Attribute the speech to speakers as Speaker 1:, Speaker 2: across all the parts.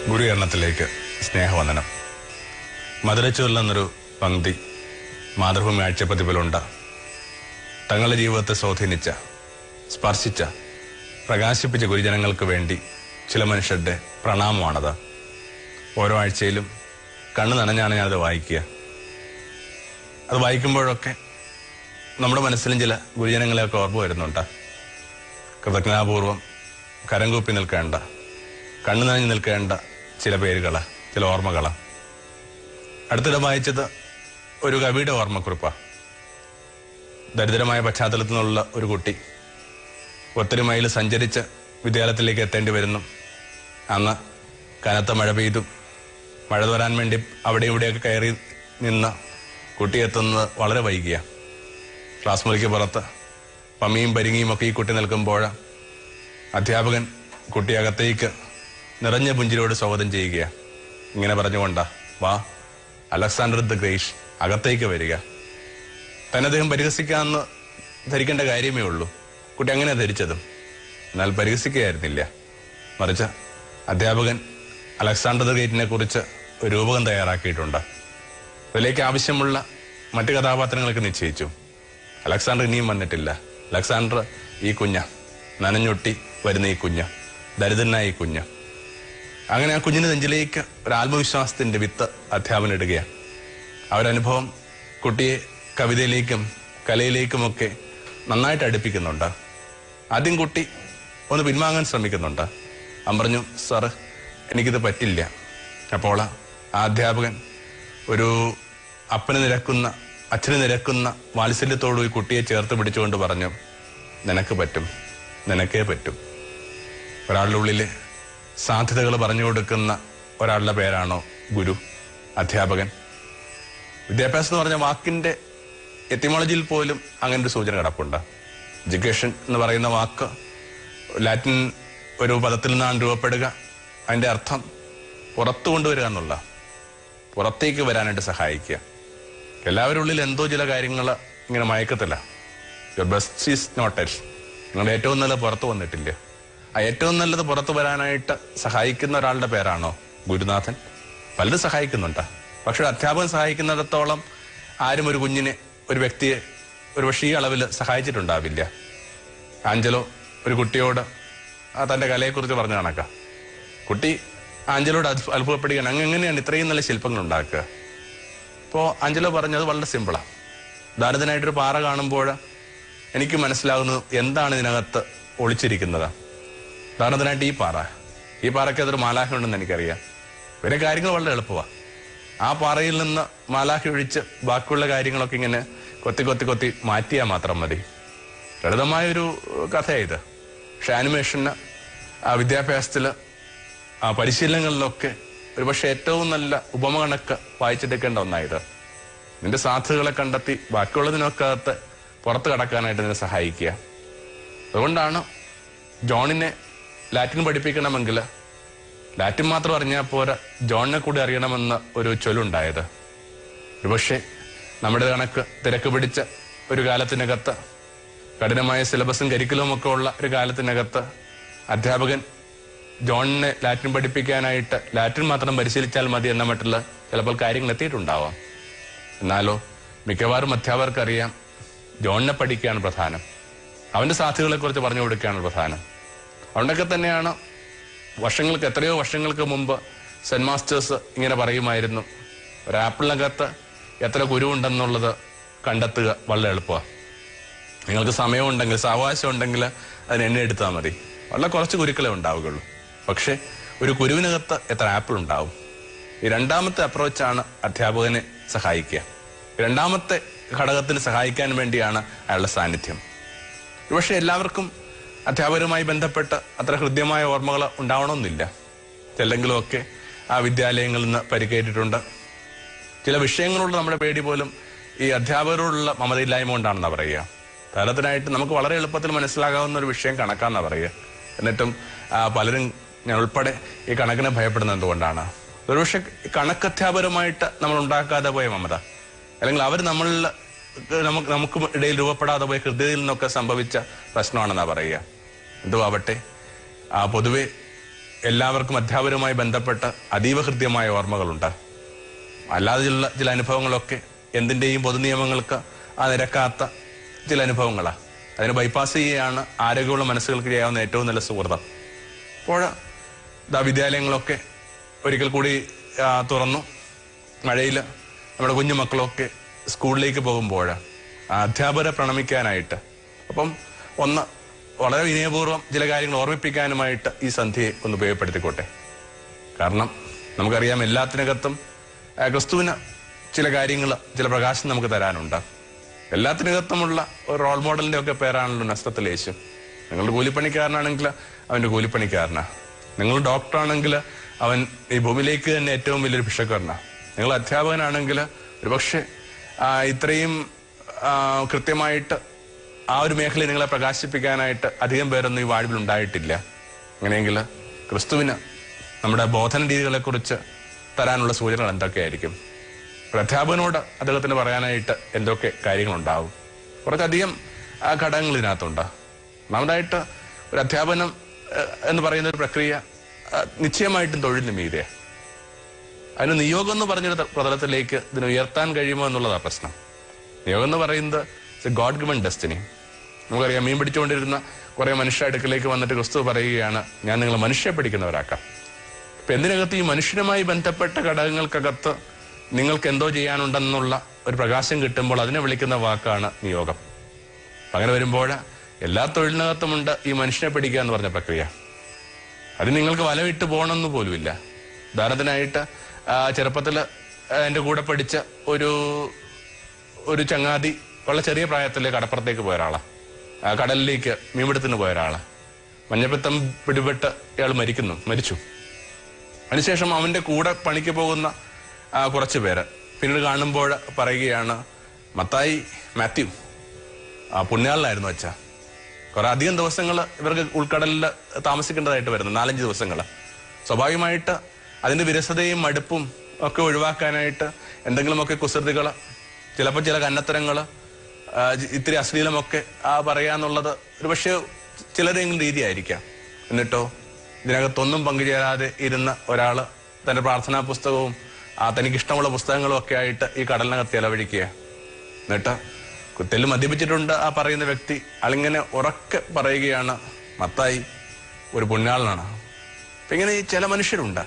Speaker 1: ഗുരുകരണത്തിലേക്ക് സ്നേഹവന്ദനം മധുരച്ചൂരിൽ എന്നൊരു പങ്ക്തി മാതൃഭൂമി ആഴ്ചപ്പതിപ്പിലുണ്ട് തങ്ങളുടെ ജീവിതത്തെ സ്വാധീനിച്ച സ്പർശിച്ച പ്രകാശിപ്പിച്ച ഗുരുജനങ്ങൾക്ക് വേണ്ടി ചില മനുഷ്യരുടെ പ്രണാമമാണത് ഓരോ ആഴ്ചയിലും കണ്ണു നനഞ്ഞാണ് ഞാനത് വായിക്കുക അത് വായിക്കുമ്പോഴൊക്കെ നമ്മുടെ മനസ്സിലും ചില ഗുരുജനങ്ങളെയൊക്കെ ഓർമ്മ വരുന്നുണ്ട് കൃതജ്ഞതാപൂർവം കരം കൂപ്പി നിൽക്കേണ്ട കണ്ണു നനഞ്ഞു നിൽക്കേണ്ട ചില പേരുകൾ ചില ഓർമ്മകൾ അടുത്തിടെ വായിച്ചത് ഒരു കവിയുടെ ഓർമ്മക്കുറിപ്പാ ദരിദ്രമായ പശ്ചാത്തലത്തിൽ നിന്നുള്ള ഒരു കുട്ടി ഒത്തിരി മൈൽ സഞ്ചരിച്ച് വിദ്യാലയത്തിലേക്ക് എത്തേണ്ടി വരുന്നു അന്ന് കനത്ത മഴ പെയ്തു മഴ വരാൻ വേണ്ടി അവിടെ ഇവിടെയൊക്കെ കയറി നിന്ന് കുട്ടി എത്തുന്നത് വളരെ വൈകിയ ക്ലാസ് മുറിക്ക് പുറത്ത് പമ്മിയും പരിങ്ങിയും ഒക്കെ ഈ കുട്ടി നിൽക്കുമ്പോൾ അധ്യാപകൻ കുട്ടി അകത്തേക്ക് നിറഞ്ഞ പുഞ്ചിരിയോട് സ്വാഗതം ചെയ്യുകയാണ് ഇങ്ങനെ പറഞ്ഞുകൊണ്ടാ വാ അലക്സാണ്ടർ ദ ഗ്രേഷ് അകത്തേക്ക് വരിക തന്നെ അദ്ദേഹം പരിഹസിക്കാമെന്ന് ധരിക്കേണ്ട കാര്യമേ ഉള്ളൂ കുട്ടി അങ്ങനെ ധരിച്ചതും എന്നാൽ പരിഹസിക്കുകയായിരുന്നില്ല മറിച്ച് അധ്യാപകൻ അലക്സാണ്ടർ ദ ഗ്രേറ്റിനെ കുറിച്ച് ഒരു രൂപകം തയ്യാറാക്കിയിട്ടുണ്ട് അതിലേക്ക് ആവശ്യമുള്ള മറ്റു കഥാപാത്രങ്ങൾക്ക് നിശ്ചയിച്ചു അലക്സാണ്ടർ ഇനിയും വന്നിട്ടില്ല അലക്സാണ്ടർ ഈ കുഞ്ഞ നനഞ്ഞൊട്ടി വരുന്ന ഈ കുഞ്ഞ് ദരിദ്രനായ ഈ കുഞ്ഞ് അങ്ങനെ ആ കുഞ്ഞിന്റെ നെഞ്ചിലേക്ക് ഒരു ആത്മവിശ്വാസത്തിന്റെ വിത്ത് അധ്യാപനം ഇടുകയാണ് ആ ഒരു അനുഭവം കുട്ടിയെ കവിതയിലേക്കും കലയിലേക്കുമൊക്കെ നന്നായിട്ട് അടുപ്പിക്കുന്നുണ്ട് ആദ്യം കുട്ടി ഒന്ന് പിൻവാങ്ങാൻ ശ്രമിക്കുന്നുണ്ട് അവൻ പറഞ്ഞു സാറ് എനിക്കിത് പറ്റില്ല അപ്പോൾ ആ അധ്യാപകൻ ഒരു അപ്പന് നിരക്കുന്ന അച്ഛന് നിരക്കുന്ന വാത്സല്യത്തോടു ഈ കുട്ടിയെ ചേർത്ത് പിടിച്ചുകൊണ്ട് പറഞ്ഞു നിനക്ക് പറ്റും നിനക്കേ പറ്റും ഒരാളുടെ ഉള്ളിൽ സാധ്യതകൾ പറഞ്ഞു കൊടുക്കുന്ന ഒരാളുടെ പേരാണോ ഗുരു അധ്യാപകൻ വിദ്യാഭ്യാസം എന്ന് പറഞ്ഞ വാക്കിന്റെ എത്തിമോളജിയിൽ പോലും അങ്ങനെ ഒരു സൂചന കിടപ്പുണ്ട് എഡ്യൂക്കേഷൻ എന്ന് പറയുന്ന വാക്ക് ലാറ്റിൻ ഒരു പദത്തിൽ നിന്നാണ് രൂപപ്പെടുക അതിന്റെ അർത്ഥം പുറത്തു കൊണ്ടുവരിക എന്നുള്ള പുറത്തേക്ക് വരാനായിട്ട് സഹായിക്കുക എല്ലാവരുടെ ഉള്ളിൽ എന്തോ ചില കാര്യങ്ങൾ ഇങ്ങനെ മയക്കത്തില്ല your best is not yet നിങ്ങളുടെ ഏറ്റവും നല്ലത് പുറത്തു വന്നിട്ടില്ല ആ ഏറ്റവും നല്ലത് പുറത്തു വരാനായിട്ട് സഹായിക്കുന്ന ഒരാളുടെ പേരാണോ ഗുരുനാഥൻ പലരും സഹായിക്കുന്നുണ്ട് പക്ഷെ ഒരു അധ്യാപകൻ സഹായിക്കുന്നിടത്തോളം ആരും ഒരു കുഞ്ഞിനെ ഒരു വ്യക്തിയെ ഒരു പക്ഷേ ഈ അളവിൽ സഹായിച്ചിട്ടുണ്ടാവില്ല ആഞ്ചലോ ഒരു കുട്ടിയോട് ആ തന്റെ കലയെക്കുറിച്ച് പറഞ്ഞു കണക്കാം കുട്ടി ആഞ്ചലോട് അത്ഭു- അത്ഭുതപ്പെടുകയാണ് അങ്ങ് എങ്ങനെയാണ് ഇത്രയും നല്ല ശില്പങ്ങൾ ഉണ്ടാക്കുക ഇപ്പോൾ ആഞ്ചലോ പറഞ്ഞത് വളരെ സിമ്പിളാണ് ദാരിദ്രനായിട്ടൊരു പാറ കാണുമ്പോൾ എനിക്ക് മനസ്സിലാകുന്നത് എന്താണ് ഇതിനകത്ത് ഒളിച്ചിരിക്കുന്നത് ഉദാഹരണത്തിനായിട്ട് ഈ പാറ ഈ പാറയ്ക്ക് അതൊരു മാലാഖ ഉണ്ടെന്ന് എനിക്കറിയാം പിന്നെ കാര്യങ്ങൾ വളരെ എളുപ്പമാണ് ആ പാറയിൽ നിന്ന് മാലാഖ ഒഴിച്ച് ബാക്കിയുള്ള കാര്യങ്ങളൊക്കെ ഇങ്ങനെ കൊത്തി കൊത്തി കൊത്തി മാറ്റിയാൽ മാത്രം മതി ലളിതമായൊരു കഥയാണ് ഇത് പക്ഷെ ആനിമേഷന് ആ വിദ്യാഭ്യാസത്തിൽ ആ പരിശീലനങ്ങളിലൊക്കെ ഒരുപക്ഷെ ഏറ്റവും നല്ല ഉപമ കണക്ക് വായിച്ചെടുക്കേണ്ട ഒന്നായത് നിന്റെ സാധ്യതകളെ കണ്ടെത്തി ബാക്കിയുള്ളതിനൊക്കെ അകത്ത് പുറത്ത് കടക്കാനായിട്ട് നിന്നെ സഹായിക്കുക അതുകൊണ്ടാണ് ജോണിനെ ലാറ്റിൻ പഠിപ്പിക്കണമെങ്കിൽ ലാറ്റിൻ മാത്രം അറിഞ്ഞാൽ പോരാ ജോണിനെ കൂടി അറിയണമെന്ന് ഒരു ചൊല്ലുണ്ടായത് ഒരുപക്ഷെ നമ്മുടെ കണക്ക് തിരക്ക് പിടിച്ച ഒരു കാലത്തിനകത്ത് കഠിനമായ സിലബസും കരിക്കുലവും ഒക്കെ ഉള്ള ഒരു കാലത്തിനകത്ത് അധ്യാപകൻ ജോണിനെ ലാറ്റിൻ പഠിപ്പിക്കാനായിട്ട് ലാറ്റിൻ മാത്രം പരിശീലിച്ചാൽ മതി എന്ന മറ്റുള്ള ചിലപ്പോൾ കാര്യങ്ങൾ എത്തിയിട്ടുണ്ടാവാം എന്നാലോ മിക്കവാറും അധ്യാപകർക്ക് അറിയാം ജോണിനെ പഠിക്കുകയാണ് പ്രധാനം അവന്റെ സാധ്യതകളെക്കുറിച്ച് പറഞ്ഞു കൊടുക്കുകയാണ് പ്രധാനം അതുകൊണ്ടൊക്കെ തന്നെയാണ് വർഷങ്ങൾക്ക് എത്രയോ വർഷങ്ങൾക്ക് മുമ്പ് സെന്റ് മാസ്റ്റേഴ്സ് ഇങ്ങനെ പറയുമായിരുന്നു ഒരു ആപ്പിളിനകത്ത് എത്ര കുരു ഉണ്ടെന്നുള്ളത് കണ്ടെത്തുക വളരെ എളുപ്പമാണ് നിങ്ങൾക്ക് സമയമുണ്ടെങ്കിൽ സാവകാശം ഉണ്ടെങ്കിൽ അതിന് എണ്ണ എടുത്താൽ മതി വളരെ കുറച്ച് കുരുക്കളെ ഉണ്ടാവുകയുള്ളൂ പക്ഷെ ഒരു കുരുവിനകത്ത് എത്ര ആപ്പിൾ ഉണ്ടാവും ഈ രണ്ടാമത്തെ അപ്രോച്ചാണ് അധ്യാപകനെ സഹായിക്കുക ഈ രണ്ടാമത്തെ ഘടകത്തിന് സഹായിക്കാൻ വേണ്ടിയാണ് അയാളുടെ സാന്നിധ്യം പക്ഷെ എല്ലാവർക്കും അധ്യാപകരുമായി ബന്ധപ്പെട്ട് അത്ര ഹൃദ്യമായ ഓർമ്മകൾ ഉണ്ടാവണമെന്നില്ല ചിലെങ്കിലുമൊക്കെ ആ വിദ്യാലയങ്ങളിൽ നിന്ന് പരിക്കേറ്റിട്ടുണ്ട് ചില വിഷയങ്ങളോട് നമ്മുടെ പേടി പോലും ഈ അധ്യാപകരോടുള്ള മമതയില്ലായ്മ കൊണ്ടാണെന്നാ പറയുക തലത്തിനായിട്ട് നമുക്ക് വളരെ എളുപ്പത്തിൽ മനസ്സിലാകാവുന്ന ഒരു വിഷയം കണക്കാന്നാ പറയുക എന്നിട്ടും ആ, പലരും ഞാൻ ഉൾപ്പെടെ ഈ കണക്കിനെ ഭയപ്പെടുന്നത് എന്തുകൊണ്ടാണ് ഒരുപക്ഷെ കണക്ക് അധ്യാപകരുമായിട്ട് നമ്മൾ ഉണ്ടാക്കാതെ പോയ മമത അല്ലെങ്കിൽ അവർ നമ്മളിൽ നമുക്ക് നമുക്ക് ഇടയിൽ രൂപപ്പെടാതെ പോയ ഹൃദയത്തിൽ നിന്നൊക്കെ സംഭവിച്ച പ്രശ്നമാണെന്നാ പറയുക എന്തോ ആവട്ടെ ആ പൊതുവെ എല്ലാവർക്കും അധ്യാപനവുമായി ബന്ധപ്പെട്ട അതീവ ഹൃദ്യമായ ഓർമ്മകളുണ്ട് അല്ലാതെ ചില ചില അനുഭവങ്ങളൊക്കെ എന്തിൻ്റെയും പൊതുനിയമങ്ങൾക്ക് ആ നിരക്കാത്ത ചില അനുഭവങ്ങളാണ് അതിനെ ബൈപ്പാസ് ചെയ്യുകയാണ് ആരോഗ്യമുള്ള മനസ്സുകൾക്ക് ചെയ്യാവുന്ന ഏറ്റവും നല്ല സുഹൃതം അപ്പോൾ ഇതാ വിദ്യാലയങ്ങളൊക്കെ ഒരിക്കൽ കൂടി ആ, തുറന്നു മഴയിൽ നമ്മുടെ കുഞ്ഞു മക്കളൊക്കെ സ്കൂളിലേക്ക് പോകുമ്പോൾ അധ്യാപകരെ പ്രണമിക്കാനായിട്ട് അപ്പം ഒന്ന് വളരെ വിനയപൂർവ്വം ചില കാര്യങ്ങൾ ഓർമ്മിപ്പിക്കാനുമായിട്ട് ഈ സന്ധ്യയെ ഒന്ന് ഉപയോഗപ്പെടുത്തിക്കോട്ടെ കാരണം നമുക്കറിയാം എല്ലാത്തിനകത്തും ആ, ക്രിസ്തുവിന് ചില കാര്യങ്ങൾ ചില പ്രകാശം നമുക്ക് തരാനുണ്ട് എല്ലാത്തിനകത്തുമുള്ള ഒരു റോൾ മോഡലിന്റെ ഒക്കെ പേരാണല്ലോ നഷ്ടത്തിൽ യേശു നിങ്ങളുടെ കൂലിപ്പണിക്കാരനാണെങ്കിൽ അവന്റെ കൂലിപ്പണിക്കാരനാ നിങ്ങൾ ഡോക്ടറാണെങ്കിൽ അവൻ ഈ ഭൂമിയിലേക്ക് തന്നെ ഏറ്റവും വലിയൊരു ഭിഷക്കാരനാ നിങ്ങൾ അധ്യാപകനാണെങ്കിൽ ഒരുപക്ഷെ ആ, ഇത്രയും ആ, കൃത്യമായിട്ട് ആ ഒരു മേഖലയിൽ നിങ്ങളെ പ്രകാശിപ്പിക്കാനായിട്ട് അധികം പേരൊന്നും ഈ വാഴ്വിൽ ഉണ്ടായിട്ടില്ല അങ്ങനെയെങ്കിൽ ക്രിസ്തുവിന് നമ്മുടെ ബോധന രീതികളെ കുറിച്ച് തരാനുള്ള സൂചനകൾ എന്തൊക്കെയായിരിക്കും ഒരു അധ്യാപകനോട് അദ്ദേഹത്തിന് പറയാനായിട്ട് എന്തൊക്കെ കാര്യങ്ങളുണ്ടാവും കുറച്ചധികം ആ ഘടകങ്ങൾ ഇതിനകത്തുണ്ട് ഒന്നാമതായിട്ട് ഒരു അധ്യാപനം ഏഹ്, എന്ന് പറയുന്ന ഒരു പ്രക്രിയ ആ, നിശ്ചയമായിട്ടും തൊഴിലിന് മീതെ അതിന് നിയോഗം എന്ന് പറഞ്ഞൊരു ത- പ്രതലത്തിലേക്ക് ഇതിനെ ഉയർത്താൻ കഴിയുമോ എന്നുള്ളതാണ് പ്രശ്നം നിയോഗം എന്ന് പറയുന്നത് ഗോഡ് ഗിവൺ ഡെസ്റ്റിനി നമുക്കറിയാം മീൻ പിടിച്ചുകൊണ്ടിരുന്ന കുറെ മനുഷ്യ അടുക്കലേക്ക് വന്നിട്ട് ക്രിസ്തു പറയുകയാണ് ഞാൻ നിങ്ങളെ മനുഷ്യ പിടിക്കുന്നവരാക്കാം അപ്പൊ എന്തിനകത്ത് ഈ മനുഷ്യനുമായി ബന്ധപ്പെട്ട ഘടകങ്ങൾക്കകത്ത് നിങ്ങൾക്ക് എന്തോ ചെയ്യാനുണ്ടെന്നുള്ള ഒരു പ്രകാശം കിട്ടുമ്പോൾ അതിനെ വിളിക്കുന്ന വാക്കാണ് നിയോഗം അപ്പൊ അങ്ങനെ വരുമ്പോൾ എല്ലാ തൊഴിലിനകത്തുമുണ്ട് ഈ മനുഷ്യനെ പിടിക്കുക എന്ന് പറഞ്ഞ പ്രക്രിയ അത് നിങ്ങൾക്ക് വലവിട്ട് പോകണമെന്ന് പോലുമില്ല ഉദാഹരണത്തിനായിട്ട് ആ, ചെറുപ്പത്തില് ആ, എൻ്റെ കൂടെ പഠിച്ച ഒരു ഒരു ചങ്ങാതി വളരെ ചെറിയ പ്രായത്തിൽ കടപ്പുറത്തേക്ക് പോയ ഒരാളാണ് ആ, കടലിലേക്ക് മീൻപിടുത്തിന് പോയ ഒരാളാണ് മഞ്ഞപ്പിത്തം പിടിപെട്ട് ഇയാൾ മരിക്കുന്നു മരിച്ചു അതിനുശേഷം അവന്റെ കൂടെ പണിക്ക് പോകുന്ന ആ, കുറച്ച് പേര് പിന്നീട് കാണുമ്പോൾ പറയുകയാണ് മത്തായി മാത്യു ആ പുണ്യാളിലായിരുന്നു അച്ഛ കുറെ അധികം ദിവസങ്ങൾ ഇവർക്ക് ഉൾക്കടലിൽ താമസിക്കേണ്ടതായിട്ട് വരുന്നു നാലഞ്ച് ദിവസങ്ങൾ സ്വാഭാവികമായിട്ട് അതിന്റെ വിരസതയും മടുപ്പും ഒക്കെ ഒഴിവാക്കാനായിട്ട് എന്തെങ്കിലുമൊക്കെ കുസൃതികൾ ചിലപ്പോൾ ചില കന്നത്തരങ്ങൾ ഇത്തിരി അശ്ലീലമൊക്കെ ആ പറയാന്നുള്ളത് ഒരു പക്ഷേ ചിലരെങ്കിലും രീതിയായിരിക്കാം എന്നിട്ടോ ഇതിനകത്തൊന്നും പങ്കുചേരാതെ ഇരുന്ന ഒരാള് തന്റെ പ്രാർത്ഥനാ പുസ്തകവും ആ തനിക്ക് ഇഷ്ടമുള്ള പുസ്തകങ്ങളും ഒക്കെ ആയിട്ട് ഈ കടലിനകത്ത് ചെലവഴിക്കുക എന്നിട്ട് തെല്ല് മദ്യപിച്ചിട്ടുണ്ട് ആ പറയുന്ന വ്യക്തി അളിങ്ങനെ ഉറക്കെ പറയുകയാണ് മത്തായി ഒരു പുണ്യാളനാണ് അപ്പൊ ഇങ്ങനെ ഈ ചില മനുഷ്യരുണ്ട്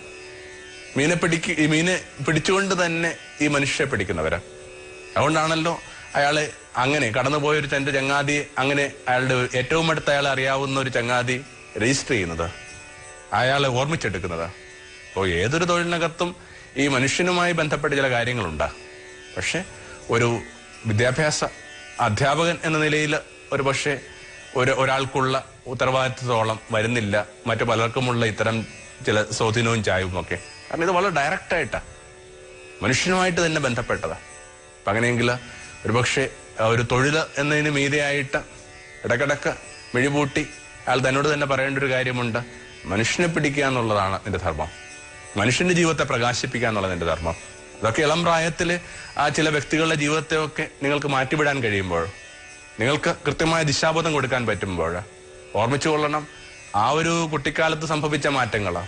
Speaker 1: മീനെ പിടിക്ക് ഈ മീനെ പിടിച്ചുകൊണ്ട് തന്നെ ഈ മനുഷ്യരെ പിടിക്കുന്നവര് അതുകൊണ്ടാണല്ലോ അയാളെ അങ്ങനെ കടന്നുപോയ ഒരു തന്റെ ചങ്ങാതിയെ അങ്ങനെ അയാളുടെ ഏറ്റവും അടുത്ത അയാളെ അറിയാവുന്ന ഒരു ചങ്ങാതി രജിസ്റ്റർ ചെയ്യുന്നത് അയാളെ ഓർമ്മിച്ചെടുക്കുന്നത് അപ്പോൾ ഏതൊരു തൊഴിലിനകത്തും ഈ മനുഷ്യനുമായി ബന്ധപ്പെട്ട ചില കാര്യങ്ങളുണ്ട് പക്ഷെ ഒരു വിദ്യാഭ്യാസ അധ്യാപകൻ എന്ന നിലയിൽ ഒരു പക്ഷേ ഒരു ഒരാൾക്കുള്ള ഉത്തരവാദിത്വത്തോളം വരുന്നില്ല മറ്റു പലർക്കുമുള്ള ഇത്തരം ചില സ്വാധീനവും ചായവും ഒക്കെ കാരണം ഇത് വളരെ ഡയറക്റ്റ് ആയിട്ടാണ് മനുഷ്യനുമായിട്ട് തന്നെ ബന്ധപ്പെട്ടതാ അപ്പൊ അങ്ങനെയെങ്കിൽ ഒരുപക്ഷെ ആ, ഒരു തൊഴിൽ എന്നതിന് മീതെയായിട്ട് ഇടക്കിടക്ക് മിഴിപൂട്ടി അയാൾ തന്നോട് തന്നെ പറയേണ്ട ഒരു കാര്യമുണ്ട് മനുഷ്യനെ പിടിക്കുക എന്നുള്ളതാണ് നിന്റെ ധർമ്മം മനുഷ്യന്റെ ജീവിതത്തെ പ്രകാശിപ്പിക്കുക എന്നുള്ളത് നിന്റെ ധർമ്മം അതൊക്കെ ഇളം പ്രായത്തിൽ ആ ചില വ്യക്തികളുടെ ജീവിതത്തെയൊക്കെ നിങ്ങൾക്ക് മാറ്റിവിടാൻ കഴിയുമ്പോൾ നിങ്ങൾക്ക് കൃത്യമായ ദിശാബോധം കൊടുക്കാൻ പറ്റുമ്പോൾ ഓർമ്മിച്ചു കൊള്ളണം ആ ഒരു കുട്ടിക്കാലത്ത് സംഭവിച്ച മാറ്റങ്ങളാണ്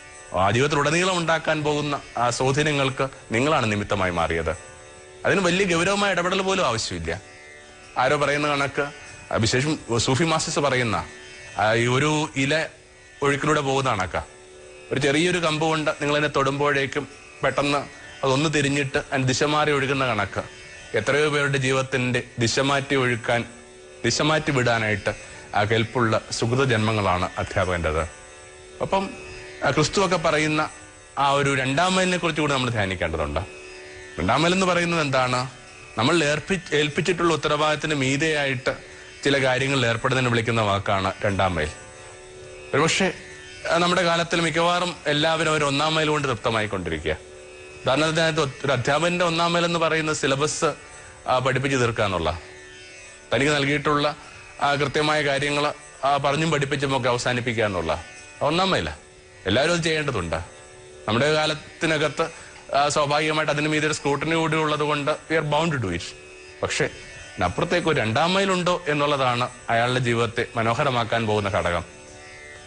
Speaker 1: ആ ജീവിതത്തിലുടനീളം ഉണ്ടാക്കാൻ പോകുന്ന ആ സ്വാധീനങ്ങൾക്ക് നിങ്ങളാണ് നിമിത്തമായി മാറിയത് അതിന് വലിയ ഗൗരവമായ ഇടപെടൽ പോലും ആവശ്യമില്ല ആരോ പറയുന്ന കണക്ക് ആ വിശേഷം സൂഫി മാസ്റ്റേഴ്സ് പറയുന്ന ആ ഈ ഒരു ഇല ഒഴുക്കിലൂടെ പോകുന്ന കണക്ക ഒരു ചെറിയൊരു കമ്പ് കൊണ്ട് നിങ്ങൾ അതിനെ തൊടുമ്പോഴേക്കും പെട്ടെന്ന് അതൊന്ന് തിരിഞ്ഞിട്ട് അതിന് ദിശ മാറി ഒഴുകുന്ന കണക്ക് എത്രയോ പേരുടെ ജീവിതത്തിന്റെ ദിശ മാറ്റി ഒഴുക്കാൻ ദിശ മാറ്റി വിടാനായിട്ട് ആ കെൽപ്പുള്ള സുഹൃത ജന്മങ്ങളാണ് അധ്യാപകൻ്റെത് അപ്പം ആ ക്രിസ്തുവൊക്കെ പറയുന്ന ആ ഒരു രണ്ടാം മൈലിനെ കുറിച്ച് കൂടി നമ്മൾ ധ്യാനിക്കേണ്ടതുണ്ട് രണ്ടാം മൈൽ എന്ന് പറയുന്നത് എന്താണ് നമ്മൾ ഏർപ്പി ഏൽപ്പിച്ചിട്ടുള്ള ഉത്തരവാദിത്തത്തിന് മീതെയായിട്ട് ചില കാര്യങ്ങളിൽ ഏർപ്പെടുന്നതിന് വിളിക്കുന്ന വാക്കാണ് രണ്ടാം മൈൽ ഒരുപക്ഷെ ആ, നമ്മുടെ കാലത്തിൽ മിക്കവാറും എല്ലാവരും ഒരു ഒന്നാം മൈൽ കൊണ്ട് തൃപ്തമായിക്കൊണ്ടിരിക്കുക ഉദാഹരണത്തിനകത്ത് ഒരു അധ്യാപകന്റെ ഒന്നാം മൈൽ എന്ന് പറയുന്ന സിലബസ് പഠിപ്പിച്ച് തീർക്കുക എന്നുള്ള തനിക്ക് നൽകിയിട്ടുള്ള ആ, കൃത്യമായ കാര്യങ്ങൾ പറഞ്ഞും പഠിപ്പിച്ചും ഒക്കെ അവസാനിപ്പിക്കുക എന്നുള്ള ഒന്നാം മൈല എല്ലാവരും അത് ചെയ്യേണ്ടതുണ്ട് നമ്മുടെ കാലത്തിനകത്ത് ആ, സ്വാഭാവികമായിട്ട് അതിന് മീതെ ഒരു സ്ക്രൂട്ടനി കൂടി ഉള്ളത് കൊണ്ട് we are bound to it പക്ഷേ ഇതിനപ്പുറത്തേക്ക് ഒരു രണ്ടാം മൈലുണ്ടോ എന്നുള്ളതാണ് അയാളുടെ ജീവിതത്തെ മനോഹരമാക്കാൻ പോകുന്ന ഘടകം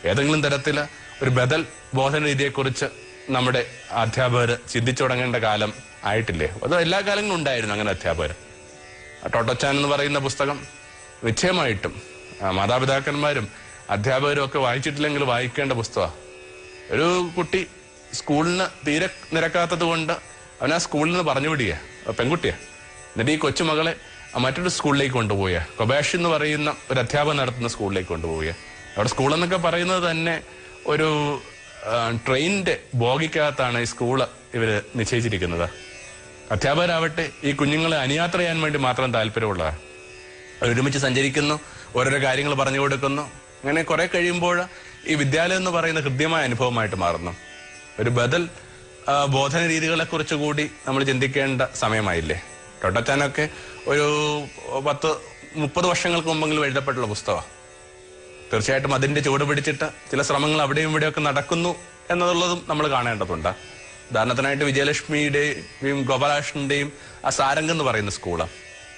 Speaker 1: ഏതെങ്കിലും തരത്തിൽ ഒരു ബദൽ ബോധന രീതിയെക്കുറിച്ച് നമ്മുടെ അധ്യാപകർ ചിന്തിച്ചു തുടങ്ങേണ്ട കാലം ആയിട്ടില്ലേ അത് എല്ലാ കാലങ്ങളും ഉണ്ടായിരുന്നു അങ്ങനെ അധ്യാപകർ ടോട്ടോച്ചാൻ എന്ന് പറയുന്ന പുസ്തകം നിശ്ചയമായിട്ടും ആ, മാതാപിതാക്കന്മാരും അധ്യാപകരും ഒക്കെ വായിച്ചിട്ടില്ലെങ്കിൽ വായിക്കേണ്ട പുസ്തകമാണ് ഒരു കുട്ടി സ്കൂളിന് തീരെ നിരക്കാത്തത് കൊണ്ട് അവൻ ആ സ്കൂളിൽ നിന്ന് പറഞ്ഞു വിടുക പെൺകുട്ടിയാ എന്നിട്ട് ഈ കൊച്ചുമകളെ ആ മറ്റൊരു സ്കൂളിലേക്ക് കൊണ്ടുപോയ കൊബാഷ് എന്ന് പറയുന്ന ഒരു അധ്യാപകൻ നടത്തുന്ന സ്കൂളിലേക്ക് കൊണ്ടുപോവുക അവിടെ സ്കൂൾ എന്നൊക്കെ പറയുന്നത് തന്നെ ഒരു ആ, ട്രെയിനിന്റെ ബോഗിക്കകത്താണ് ഈ സ്കൂള് ഇവര് നിശ്ചയിച്ചിരിക്കുന്നത് അധ്യാപകരാവട്ടെ ഈ കുഞ്ഞുങ്ങളെ അനുയാത്ര ചെയ്യാൻ വേണ്ടി മാത്രം താല്പര്യമുള്ളതാണ് ഒരുമിച്ച് സഞ്ചരിക്കുന്നു ഓരോരോ കാര്യങ്ങൾ പറഞ്ഞു കൊടുക്കുന്നു അങ്ങനെ കുറെ കഴിയുമ്പോൾ ഈ വിദ്യാലയം എന്ന് പറയുന്ന ഹൃദ്യമായ അനുഭവമായിട്ട് മാറുന്നു ഒരു ബദൽ ആ, ബോധന രീതികളെ കുറിച്ച് കൂടി നമ്മൾ ചിന്തിക്കേണ്ട സമയമായില്ലേ ടൊട്ടച്ചാനൊക്കെ ഒരു പത്ത് മുപ്പത് വർഷങ്ങൾക്ക് മുമ്പെങ്കിലും എഴുതപ്പെട്ടുള്ള പുസ്തകമാണ് തീർച്ചയായിട്ടും അതിന്റെ ചുവട് പിടിച്ചിട്ട് ചില ശ്രമങ്ങൾ അവിടെയും ഇവിടെയൊക്കെ നടക്കുന്നു എന്നുള്ളതും നമ്മൾ കാണേണ്ടതുണ്ട് ഉദാഹരണത്തിനായിട്ട് വിജയലക്ഷ്മിയുടെയും ഗോപാലകൃഷ്ണന്റെയും ആ സാരംഗ് എന്ന് പറയുന്ന സ്കൂള്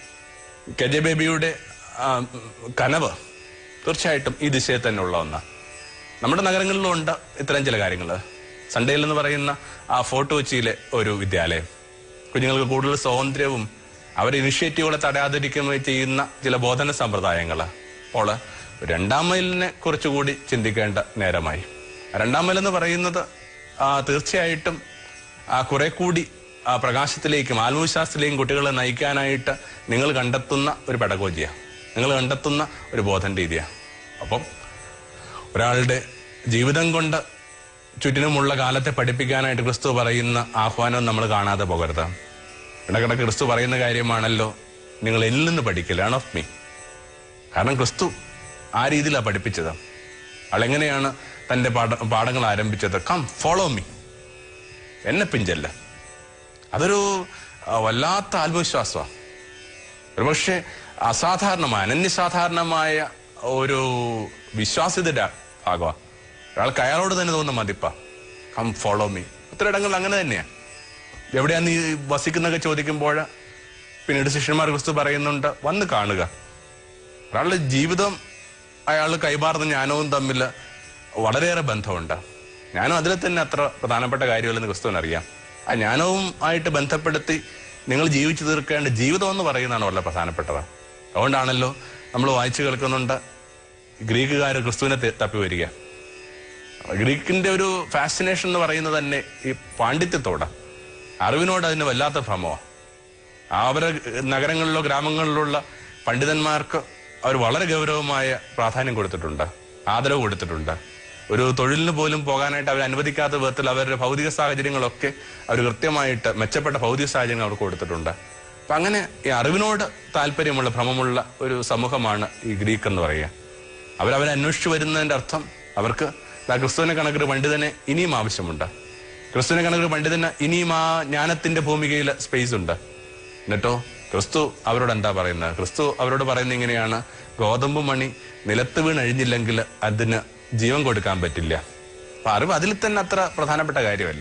Speaker 1: കെ ജെ ബേബിയുടെ ആ, കനവ് തീർച്ചയായിട്ടും ഈ ദിശയിൽ തന്നെ ഉള്ള ഒന്നാണ് നമ്മുടെ നഗരങ്ങളിലും ഉണ്ട് ഇത്തരം ചില കാര്യങ്ങൾ സൺഡേയിൽ എന്ന് പറയുന്ന ആ ഫോർട്ട് കൊച്ചിയിലെ ഒരു വിദ്യാലയം കുഞ്ഞുങ്ങൾക്ക് കൂടുതൽ സ്വാതന്ത്ര്യവും അവർ ഇനിഷ്യേറ്റീവുകളെ തടയാതിരിക്കുകയും ചെയ്യുന്ന ചില ബോധന സമ്പ്രദായങ്ങൾ അപ്പോൾ രണ്ടാം മൈലിനെ കുറിച്ചുകൂടി ചിന്തിക്കേണ്ട നേരമായി രണ്ടാം മൈൽ എന്ന് പറയുന്നത് ആ, തീർച്ചയായിട്ടും ആ, കുറെ കൂടി ആ, പ്രകാശത്തിലേക്കും ആത്മവിശ്വാസത്തിലേക്കും കുട്ടികളെ നയിക്കാനായിട്ട് നിങ്ങൾ കണ്ടെത്തുന്ന ഒരു പെടകോജിയാണ് നിങ്ങൾ കണ്ടെത്തുന്ന ഒരു ബോധന രീതിയാണ് അപ്പം ഒരാളുടെ ജീവിതം കൊണ്ട് ചുറ്റിനുമുള്ള കാലത്തെ പഠിപ്പിക്കാനായിട്ട് ക്രിസ്തു പറയുന്ന ആഹ്വാനം നമ്മൾ കാണാതെ പോകരുത് ഇടക്കിടക്ക് ക്രിസ്തു പറയുന്ന കാര്യമാണല്ലോ നിങ്ങൾ എന്നിൽ നിന്ന് പഠിക്കില്ല ആണ് ഓഫ് മീ കാരണം ക്രിസ്തു ആ രീതിയിലാണ് പഠിപ്പിച്ചത് ആളെങ്ങനെയാണ് തന്റെ പാഠ പാഠങ്ങൾ ആരംഭിച്ചത് കം ഫോളോ മീ എന്നെ പിഞ്ചല്ല അതൊരു ആ, വല്ലാത്ത ആത്മവിശ്വാസമാണ് ഒരുപക്ഷെ അസാധാരണമായ അനന്യസാധാരണമായ ഒരു വിശ്വാസ്യതയുടെ ഭാഗമാണ് ഒരാൾക്ക് അയാളോട് തന്നെ തോന്നുന്ന മതിപ്പ കം ഫോളോ മീ ഇടങ്ങളിൽ അങ്ങനെ തന്നെയാണ് എവിടെയാ നീ വസിക്കുന്നൊക്കെ ചോദിക്കുമ്പോൾ പിന്നീട് ശിഷ്യന്മാർ ക്രിസ്തു പറയുന്നുണ്ട് വന്ന് കാണുക ഒരാളുടെ ജീവിതം അയാൾ കൈമാറുന്ന ജ്ഞാനവും തമ്മിൽ വളരെയേറെ ബന്ധമുണ്ട് ജ്ഞാനം അതിൽ തന്നെ അത്ര പ്രധാനപ്പെട്ട കാര്യമല്ലെന്ന് ക്രിസ്തുവിന് അറിയാം ആ ജ്ഞാനവും ആയിട്ട് ബന്ധപ്പെടുത്തി നിങ്ങൾ ജീവിച്ചു തീർക്കേണ്ട ജീവിതം എന്ന് പറയുന്നതാണ് വളരെ പ്രധാനപ്പെട്ടത് അതുകൊണ്ടാണല്ലോ നമ്മൾ വായിച്ചു കേൾക്കുന്നുണ്ട് ഗ്രീക്കുകാർ ക്രിസ്തുവിനെ തെ- തപ്പി വരിക ഗ്രീക്കിന്റെ ഒരു ഫാസിനേഷൻ എന്ന് പറയുന്നത് തന്നെ ഈ പാണ്ഡിത്യത്തോടെ അറിവിനോട് അതിന് വല്ലാത്ത ഭ്രമമാണ് അവരെ നഗരങ്ങളിലോ ഗ്രാമങ്ങളിലുള്ള പണ്ഡിതന്മാർക്ക് അവർ വളരെ ഗൗരവമായ പ്രാധാന്യം കൊടുത്തിട്ടുണ്ട് ആദരവ് കൊടുത്തിട്ടുണ്ട് ഒരു തൊഴിലിന് പോലും പോകാനായിട്ട് അവർ അനുവദിക്കാത്ത വിധത്തിൽ അവരുടെ ഭൗതിക സാഹചര്യങ്ങളൊക്കെ അവർ കൃത്യമായിട്ട് മെച്ചപ്പെട്ട ഭൗതിക സാഹചര്യങ്ങൾ അവർക്ക് കൊടുത്തിട്ടുണ്ട് അപ്പൊ അങ്ങനെ ഈ അറിവിനോട് താല്പര്യമുള്ള ഭ്രമമുള്ള ഒരു സമൂഹമാണ് ഈ ഗ്രീക്ക് എന്ന് പറയുക അവരവരെ അന്വേഷിച്ചു വരുന്നതിന്റെ അർത്ഥം അവർക്ക് ദാ ക്രിസ്തുവിനെ കണക്കൊരു പണ്ഡിതനെ ഇനിയും ആവശ്യമുണ്ട് ക്രിസ്തുവിനെ കണക്കൊരു പണ്ഡിതന് ഇനിയും ആ ജ്ഞാനത്തിന്റെ ഭൂമികയിൽ സ്പേസ് ഉണ്ട് എന്നിട്ടോ ക്രിസ്തു അവരോട് എന്താ പറയുന്നത് ക്രിസ്തു അവരോട് പറയുന്നത് ഇങ്ങനെയാണ് ഗോതമ്പ് മണി നിലത്ത് വീണഴിഞ്ഞില്ലെങ്കിൽ അതിന് ജീവൻ കൊടുക്കാൻ പറ്റില്ല അപ്പൊ അറിവ് അതിൽ തന്നെ അത്ര പ്രധാനപ്പെട്ട കാര്യമല്ല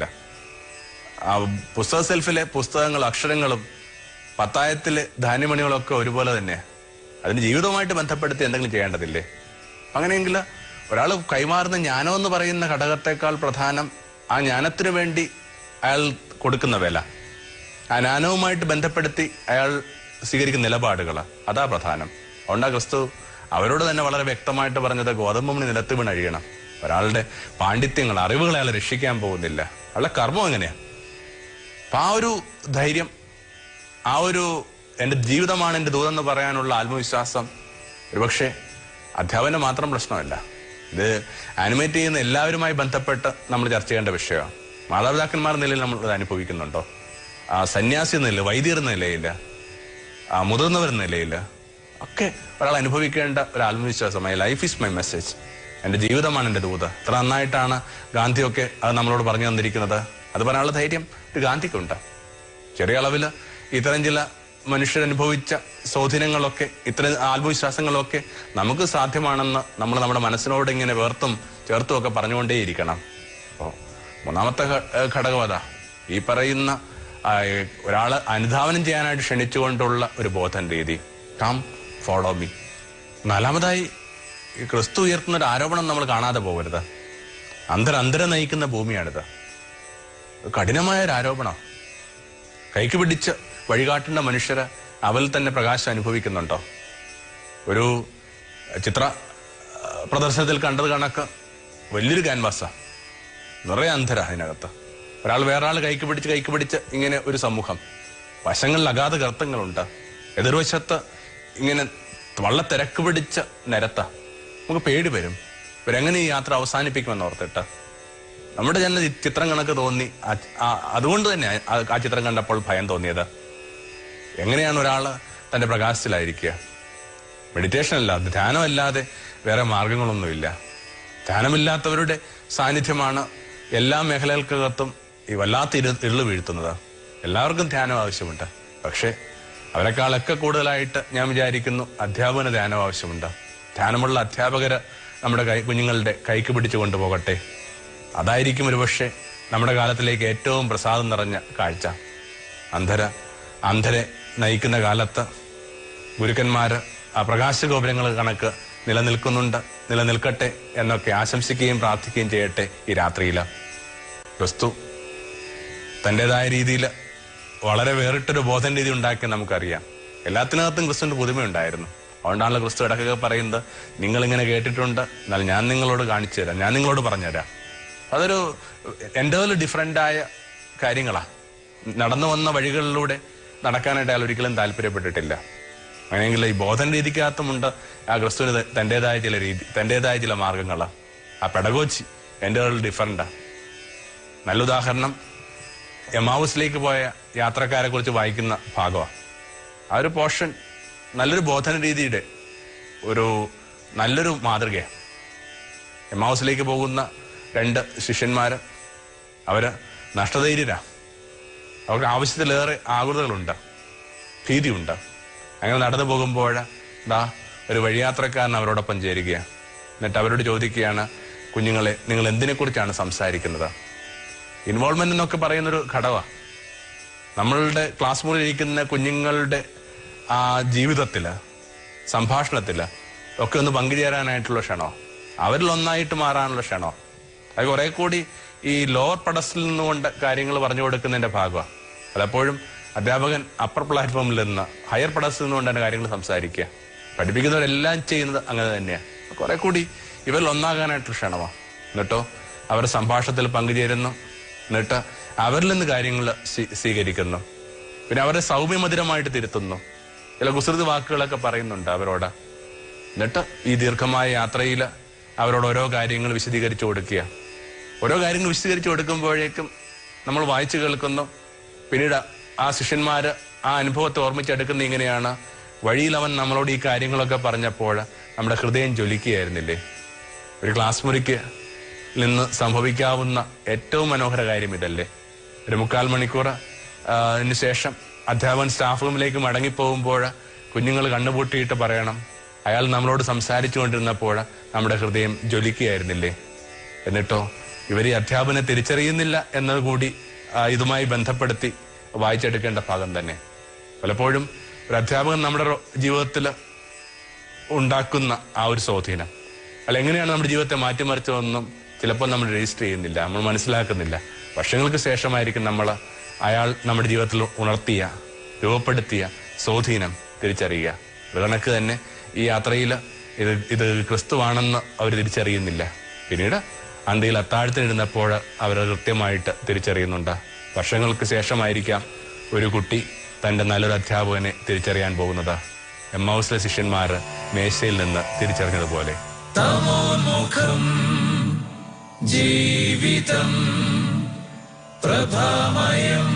Speaker 1: ആ പുസ്തക സെൽഫിലെ പുസ്തകങ്ങളും അക്ഷരങ്ങളും പത്തായത്തിലെ ധാന്യമണികളൊക്കെ ഒരുപോലെ തന്നെ അതിന് ജീവിതവുമായിട്ട് ബന്ധപ്പെടുത്തി എന്തെങ്കിലും ചെയ്യേണ്ടതില്ലേ അങ്ങനെയെങ്കിൽ ഒരാൾ കൈമാറുന്ന ജ്ഞാനം എന്ന് പറയുന്ന ഘടകത്തെക്കാൾ പ്രധാനം ആ ജ്ഞാനത്തിനു വേണ്ടി അയാൾ കൊടുക്കുന്ന വില ആ ജ്ഞാനവുമായിട്ട് ബന്ധപ്പെടുത്തി അയാൾ സ്വീകരിക്കുന്ന നിലപാടുകൾ അതാ പ്രധാനം അതുകൊണ്ടാ ക്രിസ്തു അവരോട് തന്നെ വളരെ വ്യക്തമായിട്ട് പറഞ്ഞത് ഗോതമ്പുമണി നിലത്ത് വീണ് അഴിയണം ഒരാളുടെ പാണ്ഡിത്യങ്ങൾ അറിവുകൾ അയാൾ രക്ഷിക്കാൻ പോകുന്നില്ല അയാളുടെ കർമ്മം എങ്ങനെയാ അപ്പൊ ആ ഒരു ധൈര്യം ആ ഒരു എൻ്റെ ജീവിതമാണ് എൻ്റെ ദൂതെന്ന് പറയാനുള്ള ആത്മവിശ്വാസം ഒരുപക്ഷെ അധ്യാപനം മാത്രം പ്രശ്നമല്ല ഇത് ആനിമേറ്റ് ചെയ്യുന്ന എല്ലാവരുമായി ബന്ധപ്പെട്ട് നമ്മൾ ചർച്ച ചെയ്യേണ്ട വിഷയമാണ് മാതാപിതാക്കന്മാർ എന്ന നിലയിൽ നമ്മൾ ഇത് അനുഭവിക്കുന്നുണ്ടോ ആ സന്യാസി എന്ന നിലയിൽ വൈദ്യർ എന്ന നിലയിൽ ആ മുതിർന്നവർ എന്ന നിലയിൽ ഒക്കെ ഒരാൾ അനുഭവിക്കേണ്ട ഒരു ആത്മവിശ്വാസം my life is my message എൻ്റെ ജീവിതമാണ് എൻ്റെ ദൂത് ഇത്ര നന്നായിട്ടാണ് ഗാന്ധിയൊക്കെ അത് നമ്മളോട് പറഞ്ഞു തന്നിരിക്കുന്നത് അത് പറയാനുള്ള ധൈര്യം ഒരു ഗാന്ധിക്കുണ്ട് ചെറിയ അളവിൽ ഇത്തരം ചില മനുഷ്യരനുഭവിച്ച സ്വാധീനങ്ങളൊക്കെ ഇത്തരം ആത്മവിശ്വാസങ്ങളൊക്കെ നമുക്ക് സാധ്യമാണെന്ന് നമ്മൾ നമ്മുടെ മനസ്സിനോട് ഇങ്ങനെ വേർത്തും ചേർത്തും ഒക്കെ പറഞ്ഞുകൊണ്ടേയിരിക്കണം അപ്പോൾ മൂന്നാമത്തെ ഘ- ഏഹ് ഘടകം അതാ ഈ പറയുന്ന ആ, ഏഹ് ഒരാളെ അനുധാവനം ചെയ്യാനായിട്ട് ക്ഷണിച്ചുകൊണ്ടുള്ള ഒരു ബോധൻ രീതി കം ഫോളോ മീ നാലാമതായി ഈ ക്രിസ്തു ഉയർത്തുന്ന ഒരു ആരോപണം നമ്മൾ കാണാതെ പോകരുത് അന്തര അന്തര നയിക്കുന്ന ഭൂമിയാണിത് കഠിനമായ ഒരു ആരോപണം കൈക്ക് പിടിച്ച് വഴികാട്ടേണ്ട മനുഷ്യര് അവൽ തന്നെ പ്രകാശം അനുഭവിക്കുന്നുണ്ടോ ഒരു ചിത്ര ആ, പ്രദർശനത്തിൽ കണ്ടത് കണക്ക് വലിയൊരു ക്യാൻവാസാ നിറയെ അന്ധര അതിനകത്ത് ഒരാൾ വേറെ ആൾ കൈക്ക് പിടിച്ച് കൈക്ക് പിടിച്ച് ഇങ്ങനെ ഒരു സമൂഹം വശങ്ങളിൽ അഗാധ ഗർത്തങ്ങളുണ്ട് എതിർവശത്ത് ഇങ്ങനെ വള്ള തിരക്ക് പിടിച്ച നിരത്ത നമുക്ക് പേടി വരും ഇവരെങ്ങനെ ഈ യാത്ര അവസാനിപ്പിക്കുമെന്ന് ഓർത്തിട്ട് നമ്മുടെ തന്നെ ഈ ചിത്രം കണക്ക് തോന്നി ആ- ആ- അതുകൊണ്ട് തന്നെ ആ- ആ ചിത്രം കണ്ടപ്പോൾ ഭയം തോന്നിയത് എങ്ങനെയാണ് ഒരാൾ തന്റെ പ്രകാശത്തിലായിരിക്കുക മെഡിറ്റേഷൻ അല്ലാതെ ധ്യാനമല്ലാതെ വേറെ മാർഗങ്ങളൊന്നുമില്ല ധ്യാനമില്ലാത്തവരുടെ സാന്നിധ്യമാണ് എല്ലാ മേഖലകൾക്കകത്തും ഈ വല്ലാത്ത ഇരു ഇരുള് വീഴ്ത്തുന്നത് എല്ലാവർക്കും ധ്യാനം ആവശ്യമുണ്ട് പക്ഷേ അവരെക്കാളൊക്കെ കൂടുതലായിട്ട് ഞാൻ വിചാരിക്കുന്നു അധ്യാപന ധ്യാനം ആവശ്യമുണ്ട് ധ്യാനമുള്ള അധ്യാപകര് നമ്മുടെ കൈ കുഞ്ഞുങ്ങളുടെ കൈക്ക് പിടിച്ചു കൊണ്ടുപോകട്ടെ അതായിരിക്കും ഒരുപക്ഷെ നമ്മുടെ കാലത്തിലേക്ക് ഏറ്റവും പ്രസാദം നിറഞ്ഞ കാഴ്ച അന്ധര അന്ധരെ നയിക്കുന്ന കാലത്ത് ഗുരുക്കന്മാര് ആ പ്രകാശഗോപുരങ്ങൾ കണക്ക് നിലനിൽക്കുന്നുണ്ട് നിലനിൽക്കട്ടെ എന്നൊക്കെ ആശംസിക്കുകയും പ്രാർത്ഥിക്കുകയും ചെയ്യട്ടെ ഈ രാത്രിയിൽ ക്രിസ്തു തൻ്റെതായ രീതിയിൽ വളരെ വേറിട്ടൊരു ബോധന രീതി ഉണ്ടാക്കിയ നമുക്കറിയാം എല്ലാത്തിനകത്തും ക്രിസ്തുവിന്റെ പുതുമയുണ്ടായിരുന്നു അതുകൊണ്ടാണല്ലോ ക്രിസ്തു ഇടക്കൊക്കെ പറയുന്നത് നിങ്ങൾ ഇങ്ങനെ കേട്ടിട്ടുണ്ട് എന്നാൽ ഞാൻ നിങ്ങളോട് കാണിച്ചു തരാം ഞാൻ നിങ്ങളോട് പറഞ്ഞുതരാം അതൊരു എൻ്റെ ഡിഫറെൻ്റ് ആയ കാര്യങ്ങളാ നടന്നു വന്ന വഴികളിലൂടെ നടക്കാനായിട്ട് അയാൾ ഒരിക്കലും താല്പര്യപ്പെട്ടിട്ടില്ല അങ്ങനെയെങ്കിൽ ഈ ബോധന രീതിക്കകത്തുമുണ്ട് ആ ക്രിസ്തുവിന് തൻ്റെതായ ചില രീതി തൻ്റെതായ ചില മാർഗങ്ങളാ ആ പെടകോച്ചി എൻ്റെ ഡിഫറെൻ്റാ നല്ല ഉദാഹരണം എമാവുസിലേക്ക് പോയ യാത്രക്കാരെ കുറിച്ച് വായിക്കുന്ന ഭാഗമാണ് ആ ഒരു പോർഷൻ നല്ലൊരു ബോധന രീതിയുടെ ഒരു നല്ലൊരു മാതൃകയാണ് എമാവുസിലേക്ക് പോകുന്ന രണ്ട് ശിഷ്യന്മാര് അവര് നഷ്ടധൈര്യരാ അവർക്ക് ആവശ്യത്തിലേറെ ആകുലതകളുണ്ട് ഭീതിയുണ്ട് അങ്ങനെ നടന്നു പോകുമ്പോൾ ദാ ഒരു വഴിയാത്രക്കാരൻ അവരോടൊപ്പം ചേരുകയാണ് എന്നിട്ട് അവരോട് ചോദിക്കുകയാണ് കുഞ്ഞുങ്ങളെ നിങ്ങൾ എന്തിനെക്കുറിച്ചാണ് സംസാരിക്കുന്നത് ഇൻവോൾവ്മെന്റ് എന്നൊക്കെ പറയുന്നൊരു ഘടകമാണ് നമ്മളുടെ ക്ലാസ് മുറിയിൽ ഇരിക്കുന്ന കുഞ്ഞുങ്ങളുടെ ആ ജീവിതത്തില് സംഭാഷണത്തില് ഒക്കെ ഒന്ന് പങ്കുചേരാനായിട്ടുള്ള ക്ഷണോ അവരിൽ ഒന്നായിട്ട് മാറാനുള്ള ക്ഷണോ അത് കുറെ കൂടി ഈ ലോവർ പടസിൽ നിന്നുകൊണ്ട് കാര്യങ്ങൾ പറഞ്ഞു കൊടുക്കുന്നതിന്റെ ഭാഗമാണ് പലപ്പോഴും അധ്യാപകൻ അപ്പർ പ്ലാറ്റ്ഫോമിൽ നിന്ന് ഹയർ പടസിൽ നിന്നുകൊണ്ട് തന്നെ കാര്യങ്ങൾ സംസാരിക്കുക പഠിപ്പിക്കുന്നവരെല്ലാം ചെയ്യുന്നത് അങ്ങനെ തന്നെയാണ് കുറെ കൂടി ഇവരിൽ ഒന്നാകാനായിട്ടുള്ള ക്ഷണമാണ് എന്നിട്ടോ അവർ സംഭാഷണത്തിൽ പങ്കുചേരുന്നു എന്നിട്ട് അവരിൽ നിന്ന് കാര്യങ്ങൾ സ്വീ- സ്വീകരിക്കുന്നു പിന്നെ അവരെ സൗമ്യമധുരമായിട്ട് തിരുത്തുന്നു ചില കുസൃതി വാക്കുകളൊക്കെ പറയുന്നുണ്ട് അവരോട് എന്നിട്ട് ഈ ദീർഘമായ യാത്രയിൽ അവരോട് ഓരോ കാര്യങ്ങൾ വിശദീകരിച്ചു കൊടുക്കുക ഓരോ കാര്യങ്ങൾ വിശദീകരിച്ചു കൊടുക്കുമ്പോഴേക്കും നമ്മൾ വായിച്ചു കേൾക്കുന്നു പിന്നീട് ആ ശിഷ്യന്മാര് ആ അനുഭവത്തെ ഓർമ്മിച്ചെടുക്കുന്ന ഇങ്ങനെയാണ് വഴിയിൽ അവൻ നമ്മളോട് ഈ കാര്യങ്ങളൊക്കെ പറഞ്ഞപ്പോൾ നമ്മുടെ ഹൃദയം ജ്വലിക്കുകയായിരുന്നില്ലേ ഒരു ക്ലാസ് മുറിക്ക് നിന്ന് സംഭവിക്കാവുന്ന ഏറ്റവും മനോഹര കാര്യം ഇതല്ലേ ഒരു മുക്കാൽ മണിക്കൂർ ആ, അതിന് ശേഷം അധ്യാപകൻ സ്റ്റാഫ് റൂമിലേക്ക് മടങ്ങിപ്പോകുമ്പോൾ കുഞ്ഞുങ്ങൾ കണ്ണുപൂട്ടിയിട്ട് പറയണം അയാൾ നമ്മളോട് സംസാരിച്ചു കൊണ്ടിരുന്നപ്പോൾ നമ്മുടെ ഹൃദയം ജ്വലിക്കുകയായിരുന്നില്ലേ എന്നിട്ടോ ഇവർ ഈ അധ്യാപനെ തിരിച്ചറിയുന്നില്ല എന്നത് കൂടി ആ, ഇതുമായി ബന്ധപ്പെടുത്തി വായിച്ചെടുക്കേണ്ട ഭാഗം തന്നെ പലപ്പോഴും ഒരു അധ്യാപകൻ നമ്മുടെ ജീവിതത്തിൽ ഉണ്ടാക്കുന്ന ആ ഒരു സ്വാധീനം അല്ല എങ്ങനെയാണ് നമ്മുടെ ജീവിതത്തെ മാറ്റിമറിച്ചതെന്നും ചിലപ്പോൾ നമ്മൾ രജിസ്റ്റർ ചെയ്യുന്നില്ല നമ്മൾ മനസ്സിലാക്കുന്നില്ല വർഷങ്ങൾക്ക് ശേഷമായിരിക്കും നമ്മൾ അയാൾ നമ്മുടെ ജീവിതത്തിൽ ഉണർത്തിയ രൂപപ്പെടുത്തിയ സ്വാധീനം തിരിച്ചറിയുക അത് കണക്ക് തന്നെ ഈ യാത്രയിൽ ഇത് ഇത് ക്രിസ്തുവാണെന്ന് അവർ തിരിച്ചറിയുന്നില്ല പിന്നീട് അന്ത്യയിൽ അത്താഴത്തിനിരുന്നപ്പോൾ അവർ കൃത്യമായിട്ട് തിരിച്ചറിയുന്നുണ്ട് വർഷങ്ങൾക്ക് ശേഷമായിരിക്കാം ഒരു കുട്ടി തന്റെ നല്ലൊരു അധ്യാപകനെ തിരിച്ചറിയാൻ പോകുന്നത് എം ഹൗസിലെ ശിഷ്യന്മാർ മേശയിൽ നിന്ന് തിരിച്ചറിഞ്ഞതുപോലെ
Speaker 2: തമോന്മുഖം ജീവിതം പ്രഭാമയം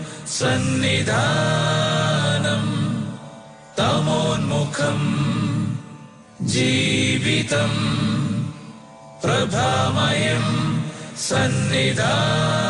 Speaker 2: സന്നിധാനം തമോന്മുഖം ജീവിതം പ്രഭാമയം സന്നിധാനം